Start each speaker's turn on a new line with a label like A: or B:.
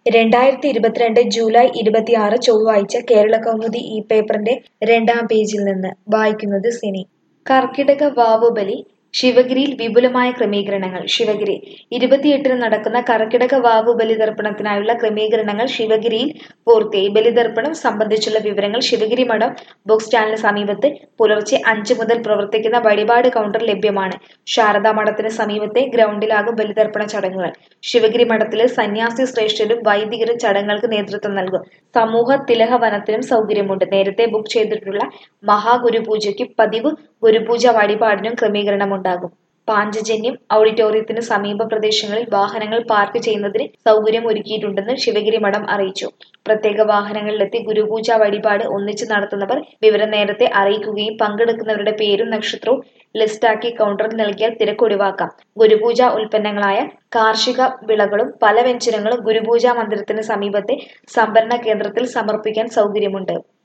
A: രണ്ടായിരത്തി ഇരുപത്തിരണ്ട് ജൂലൈ ഇരുപത്തിയാറ് ചൊവ്വാഴ്ച കേരളകൗമുദി ഈ പേപ്പറിന്റെ രണ്ടാം പേജിൽ നിന്ന് വായിക്കുന്നത് സിനി കർക്കിടക വാവുബലി ശിവഗിരിയിൽ വിപുലമായ ക്രമീകരണങ്ങൾ ശിവഗിരി ഇരുപത്തിയെട്ടിന് നടക്കുന്ന കർക്കിടക വാവു ബലിതർപ്പണത്തിനായുള്ള ക്രമീകരണങ്ങൾ ശിവഗിരിയിൽ പൂർത്തിയായി ബലിതർപ്പണം സംബന്ധിച്ചുള്ള വിവരങ്ങൾ ശിവഗിരി മഠം ബുക്ക് സ്റ്റാളിന് സമീപത്ത് പുലർച്ചെ അഞ്ച് മുതൽ പ്രവർത്തിക്കുന്ന വഴിപാട് കൗണ്ടർ ലഭ്യമാണ് ശാരദാ മഠത്തിന് സമീപത്തെ ഗ്രൗണ്ടിലാകും ബലിതർപ്പണ ചടങ്ങുകൾ ശിവഗിരി മഠത്തിലെ സന്യാസി ശ്രേഷ്ഠരും വൈദികരും ചടങ്ങുകൾക്ക് നേതൃത്വം നൽകും സമൂഹ തിലഹ വനത്തിനും സൗകര്യമുണ്ട് നേരത്തെ ബുക്ക് ചെയ്തിട്ടുള്ള മഹാഗുരുപൂജയ്ക്കും പതിവ് ഗുരുപൂജ വഴിപാടിനും ക്രമീകരണമുണ്ടാകും പാഞ്ചജന്യം ഓഡിറ്റോറിയത്തിന് സമീപ പ്രദേശങ്ങളിൽ വാഹനങ്ങൾ പാർക്ക് ചെയ്യുന്നതിന് സൗകര്യം ഒരുക്കിയിട്ടുണ്ടെന്ന് ശിവഗിരി മഠം അറിയിച്ചു പ്രത്യേക വാഹനങ്ങളിലെത്തി ഗുരുപൂജ വഴിപാട് ഒന്നിച്ച് നടത്തുന്നവർ വിവരം നേരത്തെ അറിയിക്കുകയും പങ്കെടുക്കുന്നവരുടെ പേരും നക്ഷത്രവും ലിസ്റ്റാക്കി കൗണ്ടറിൽ നൽകിയാൽ തിരക്ക് ഒഴിവാക്കാം ഗുരുപൂജ ഉൽപ്പന്നങ്ങളായ കാർഷിക വിളകളും പലവ്യഞ്ജനങ്ങളും ഗുരുപൂജാ മന്ദിരത്തിന് സമീപത്തെ സംഭരണ കേന്ദ്രത്തിൽ സമർപ്പിക്കാൻ സൗകര്യമുണ്ട്